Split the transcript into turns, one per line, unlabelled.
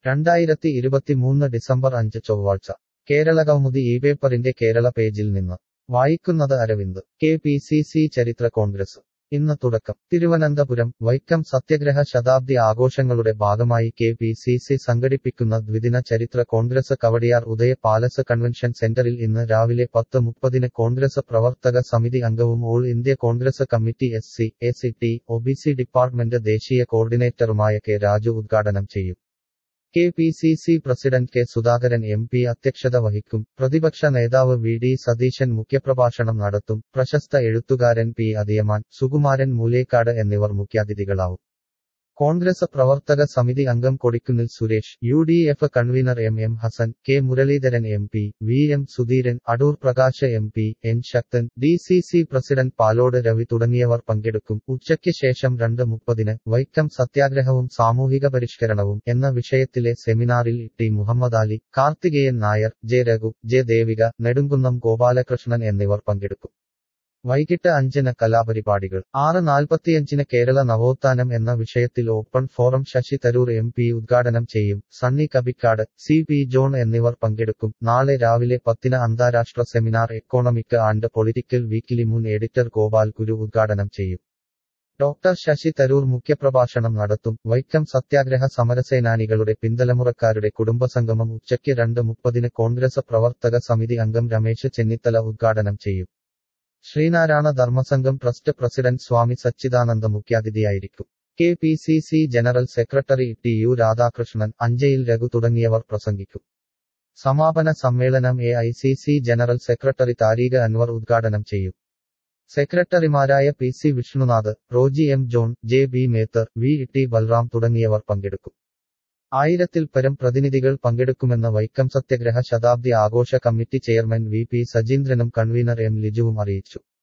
രണ്ടായിരത്തി ഇരുപത്തിമൂന്ന് ഡിസംബർ അഞ്ച് ചൊവ്വാഴ്ച കേരള കൗമുദി ഈ പേപ്പറിന്റെ കേരള പേജിൽ നിന്ന് വായിക്കുന്നത് Aravind K P C C ചരിത്ര കോൺഗ്രസ് ഇന്ന് തുടക്കം തിരുവനന്തപുരം വൈക്കം സത്യഗ്രഹ ശതാബ്ദി ആഘോഷങ്ങളുടെ ഭാഗമായി കെ പി സി സി സംഘടിപ്പിക്കുന്ന ദ്വിദിന ചരിത്ര congress Kavadiar Udaya palace convention സെന്ററിൽ ഇന്ന് രാവിലെ പത്ത് മുപ്പതിന് കോൺഗ്രസ് പ്രവർത്തക സമിതി അംഗവും all India Congress committee S C A C T O B C department ദേശീയ കോർഡിനേറ്ററുമായ കെ രാജു ഉദ്ഘാടനം ചെയ്യും K P C C president K Sudhakaran M P അധ്യക്ഷത വഹിക്കും പ്രതിപക്ഷ നേതാവ് വി ഡി സതീശൻ മുഖ്യപ്രഭാഷണം നടത്തും പ്രശസ്ത എഴുത്തുകാരൻ പി അതിയമാൻ സുകുമാരൻ മൂലേക്കാട് എന്നിവർ മുഖ്യാതിഥികളാവും കോൺഗ്രസ് പ്രവർത്തക സമിതി അംഗം Kodikunnil Suresh U D F convenor M M Hassan K Muraleedharan M P V M Sudheeran Adoor Prakash M P N Sakthan D C C president Palode Ravi തുടങ്ങിയവർ പങ്കെടുക്കും ഉച്ചയ്ക്ക് ശേഷം രണ്ട് മുപ്പതിന് വൈക്കം സത്യാഗ്രഹവും സാമൂഹിക പരിഷ്കരണവും എന്ന വിഷയത്തിലെ സെമിനാറിൽ T Muhammad Ali Karthikeyan Nair J Raghu J Devika Nedumkunnam Gopalakrishnan എന്നിവർ പങ്കെടുക്കും വൈകിട്ട് അഞ്ചിന് കലാപരിപാടികൾ ആറ് നാൽപ്പത്തിയഞ്ചിന് കേരള നവോത്ഥാനം എന്ന വിഷയത്തിൽ open forum Shashi Tharoor M P ഉദ്ഘാടനം ചെയ്യും സണ്ണി കബിക്കാട് സി പി ജോൺ എന്നിവർ പങ്കെടുക്കും നാളെ രാവിലെ പത്തിന് അന്താരാഷ്ട്ര seminar economic and political weekly മുൻ എഡിറ്റർ ഗോപാൽ ഗുരു ഉദ്ഘാടനം ചെയ്യും ഡോക്ടർ ശശി തരൂർ മുഖ്യപ്രഭാഷണം നടത്തും വൈക്കം സത്യാഗ്രഹ സമരസേനാനികളുടെ പിന്തലമുറക്കാരുടെ കുടുംബസംഗമം ഉച്ചയ്ക്ക് രണ്ട് മുപ്പതിന് കോൺഗ്രസ് പ്രവർത്തക സമിതി അംഗം രമേശ് ചെന്നിത്തല ഉദ്ഘാടനം ചെയ്യും ശ്രീനാരായണ ധർമ്മസംഘം ട്രസ്റ്റ് പ്രസിഡന്റ് സ്വാമി സച്ചിദാനന്ദ മുഖ്യാതിഥിയായിരിക്കും K P C C general secretary T U Radhakrishnan Anchayil Raghu തുടങ്ങിയവർ പ്രസംഗിക്കും സമാപന സമ്മേളനം A I C C general secretary Tariq Anwar ഉദ്ഘാടനം ചെയ്യും സെക്രട്ടറിമാരായ P C Vishnunath Roji M John J B Mehtar V T Balram തുടങ്ങിയവർ പങ്കെടുക്കും ആയിരത്തിൽ പരം പ്രതിനിധികൾ പങ്കെടുക്കുമെന്ന് വൈക്കം സത്യഗ്രഹ ശതാബ്ദി ആഘോഷ കമ്മിറ്റി ചെയർമാൻ വി പി സജീന്ദ്രനും കൺവീനർ എം ലിജുവും അറിയിച്ചു